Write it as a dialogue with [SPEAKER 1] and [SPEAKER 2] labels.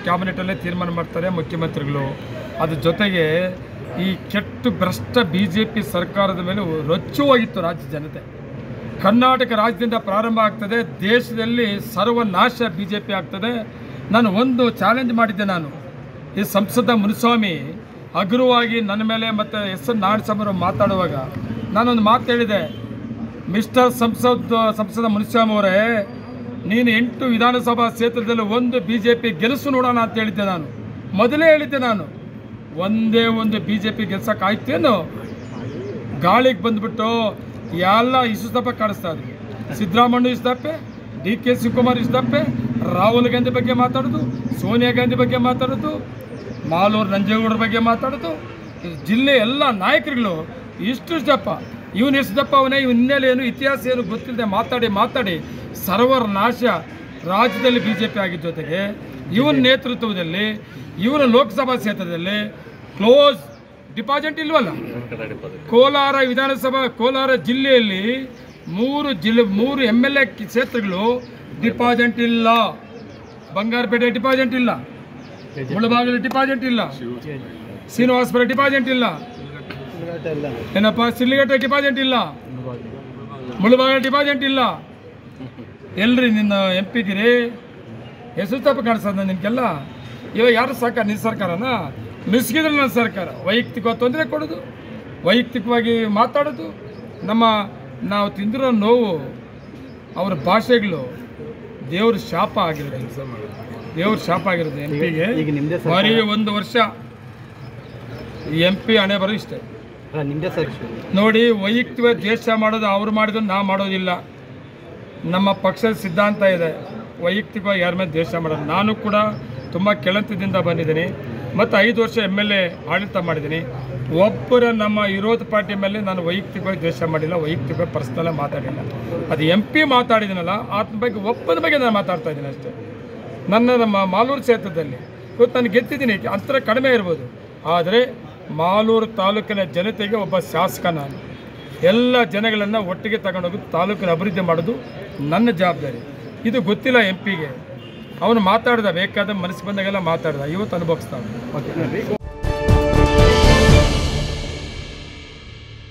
[SPEAKER 1] ಕ್ಯಾಬಿನೆಟಲ್ಲೇ ತೀರ್ಮಾನ ಮಾಡ್ತಾರೆ ಮುಖ್ಯಮಂತ್ರಿಗಳು ಅದ್ರ ಜೊತೆಗೆ ಈ ಕೆಟ್ಟು ಭ್ರಷ್ಟ ಬಿ ಜೆ ಪಿ ಸರ್ಕಾರದ ಮೇಲೆ ರೊಚ್ಚು ಹೋಗಿತ್ತು ರಾಜ್ಯ ಜನತೆ ಕರ್ನಾಟಕ ರಾಜ್ಯದಿಂದ ಪ್ರಾರಂಭ ಆಗ್ತದೆ ದೇಶದಲ್ಲಿ ಸರ್ವನಾಶ ಬಿ ಜೆ ಪಿ ಆಗ್ತದೆ ನಾನು ಒಂದು ಚಾಲೆಂಜ್ ಮಾಡಿದ್ದೆ ನಾನು ಈ ಸಂಸದ ಮುನಿಸ್ವಾಮಿ ಹಗುರವಾಗಿ ನನ್ನ ಮೇಲೆ ಮತ್ತು ಎಸ್ ಎನ್ ನಾರಾಯಣಸ್ವಾಮಿ ಮಾತಾಡುವಾಗ ನಾನೊಂದು ಮಾತು ಹೇಳಿದೆ ಮಿಸ್ಟರ್ ಸಂಸದ್ ಸಂಸದ ಮುನಿಸ್ವಾಮಿ ಅವರೇ ನೀನು ಎಂಟು ವಿಧಾನಸಭಾ ಕ್ಷೇತ್ರದಲ್ಲಿ ಒಂದು ಬಿ ಜೆ ಪಿ ಗೆಲ್ಲಿಸು ನೋಡೋಣ ಅಂತ ಹೇಳಿದ್ದೆ ನಾನು ಮೊದಲೇ ಹೇಳಿದ್ದೆ ನಾನು ಒಂದೇ ಒಂದು ಬಿ ಜೆ ಪಿ ಗೆಲ್ಸೋಕ್ಕಾಯ್ತೇನು ಗಾಳಿಗೆ ಬಂದ್ಬಿಟ್ಟು ಎಲ್ಲ ಇಸುದಪ್ಪ ಕಾಣಿಸ್ತಾ ಇದ್ರು ಸಿದ್ದರಾಮಣ್ಣ ಇಸ್ದಪ್ಪೆ ಡಿ ಕೆ ಶಿವಕುಮಾರ್ ಇಸ್ದಪ್ಪೆ ರಾಹುಲ್ ಗಾಂಧಿ ಬಗ್ಗೆ ಮಾತಾಡೋದು ಸೋನಿಯಾ ಗಾಂಧಿ ಬಗ್ಗೆ ಮಾತಾಡೋದು ಮಾಲೂರು ನಂಜೇಗೌಡರ ಬಗ್ಗೆ ಮಾತಾಡೋದು ಈ ಜಿಲ್ಲೆ ಎಲ್ಲ ನಾಯಕರುಗಳು ಇಷ್ಟು ಇಷ್ಟಪ್ಪ ಇವನು ಎಷ್ಟಪ್ಪ ಅವನೇ ಇವನ ಹಿನ್ನೆಲೆ ಏನು ಇತಿಹಾಸ ಏನು ಗೊತ್ತಿಲ್ಲದೆ ಮಾತಾಡಿ ಮಾತಾಡಿ ಸರ್ವರ್ ನಾಶ ರಾಜ್ಯದಲ್ಲಿ ಬಿ ಜೆ ಪಿ ಆಗಿದ್ದ ಜೊತೆಗೆ ಇವನ ನೇತೃತ್ವದಲ್ಲಿ ಇವನ ಲೋಕಸಭಾ ಕ್ಷೇತ್ರದಲ್ಲಿ ಕ್ಲೋಸ್ ಡಿಪಾಸಿಟ್ ಇಲ್ವಲ್ಲ ಕೋಲಾರ ವಿಧಾನಸಭಾ ಕೋಲಾರ ಜಿಲ್ಲೆಯಲ್ಲಿ ಮೂರು ಜಿಲ್ಲೆ ಮೂರು ಎಮ್ ಎಲ್ ಎ ಕ್ಷೇತ್ರಗಳು ಡಿಪಾಸಿಟ್ ಇಲ್ಲ ಬಂಗಾರಪೇಟೆ ಡಿಪಾಸಿಟ್ ಇಲ್ಲ ಮುಳಬಾಗಿಲು ಡಿಪಾಸಿಟ್ ಇಲ್ಲ ಶ್ರೀನಿವಾಸಪುರ ಡಿಪಾಸಿಟ್ ಇಲ್ಲ ಏನಪ್ಪ ಸಿಲ್ಲಿಘಟ್ಟ ಡಿಪಾಸಿಟ್ ಇಲ್ಲ ಮುಳಬಾಗಿಲು ಡಿಪಾಸಿಟ್ ಇಲ್ಲ ಎಲ್ರಿ ನಿನ್ನ ಎಂ ಪಿಗಿರಿ ಹೆಸರು ತಪ್ಪ ಕಾಣಿಸ್ತದ ನಿನಗೆಲ್ಲ ಇವಾಗ ಯಾರು ಸರ್ಕಾರ ನಿನ್ನ ಸರ್ಕಾರನ ಮಿಸ್ಗಿದ್ರೆ ನನ್ನ ಸರ್ಕಾರ ವೈಯಕ್ತಿಕ ತೊಂದರೆ ಕೊಡೋದು ವೈಯಕ್ತಿಕವಾಗಿ ಮಾತಾಡೋದು ನಮ್ಮ ನಾವು ತಿಂದಿರೋ ನೋವು ಅವರ ಭಾಷೆಗಳು ದೇವ್ರ ಶಾಪ ಆಗಿರೋದು ದೇವ್ರ ಶಾಪ ಆಗಿರೋದು ಎಂ ಪಿಗೆ
[SPEAKER 2] ಈಗ ನಿಮ್ದೇ
[SPEAKER 1] ಬರೀ ಒಂದು ವರ್ಷ ಎಂ ಪಿ ಹಣೆ ಬರೋ ಇಷ್ಟೇ
[SPEAKER 2] ಅಲ್ಲ ನಿಮ್ದೇ ಸರ್
[SPEAKER 1] ನೋಡಿ ವೈಯಕ್ತಿಕ ದ್ವೇಷ ಮಾಡೋದು ಅವ್ರು ಮಾಡಿದ್ರು ನಾವು ಮಾಡೋದಿಲ್ಲ ನಮ್ಮ ಪಕ್ಷದ ಸಿದ್ಧಾಂತ ಇದೆ ವೈಯಕ್ತಿಕವಾಗಿ ಯಾರ ಮೇಲೆ ದ್ವೇಷ ಮಾಡೋದು ನಾನು ಕೂಡ ತುಂಬ ಕೆಳಂತದಿಂದ ಬಂದಿದ್ದೀನಿ ಮತ್ತು ಐದು ವರ್ಷ ಎಮ್ ಎಲ್ ಎ ಆಡಳಿತ ಮಾಡಿದ್ದೀನಿ ಒಬ್ಬರ ನಮ್ಮ ವಿರೋಧ ಪಾರ್ಟಿ ಮೇಲೆ ನಾನು ವೈಯಕ್ತಿಕವಾಗಿ ದ್ವೇಷ ಮಾಡಿಲ್ಲ ವೈಯಕ್ತಿಕವಾಗಿ ಪರ್ಸ್ನಲ್ಲ ಮಾತಾಡಿಲ್ಲ ಅದು ಎಂ ಪಿ ಮಾತಾಡಿದ್ದೀನಲ್ಲ ಆತನ ಬಗ್ಗೆ ಒಬ್ಬನ ಬಗ್ಗೆ ನಾನು ಮಾತಾಡ್ತಾ ಇದ್ದೀನಿ ಅಷ್ಟೇ ನನ್ನ ನಮ್ಮ ಮಾಲೂರು ಕ್ಷೇತ್ರದಲ್ಲಿ ಇವತ್ತು ನಾನು ಗೆದ್ದಿದ್ದೀನಿ ಅಂತರ ಕಡಿಮೆ ಇರ್ಬೋದು ಆದರೆ ಮಾಲೂರು ತಾಲೂಕಿನ ಜನತೆಗೆ ಒಬ್ಬ ಶಾಸಕ ನಾನು ಎಲ್ಲ ಜನಗಳನ್ನು ಒಟ್ಟಿಗೆ ತಗೊಂಡೋಗಿ ತಾಲೂಕಿನ ಅಭಿವೃದ್ಧಿ ಮಾಡೋದು ನನ್ನ ಜವಾಬ್ದಾರಿ ಇದು ಗೊತ್ತಿಲ್ಲ ಎಂ ಪಿಗೆ ಅವನು ಮಾತಾಡ್ದ ಬೇಕಾದ ಮನಸ್ಸು ಬಂದಾಗೆಲ್ಲ ಮಾತಾಡ್ದ ಇವತ್ತು ಅನುಭವಿಸ್ತಾನೆ
[SPEAKER 2] ಓಕೆ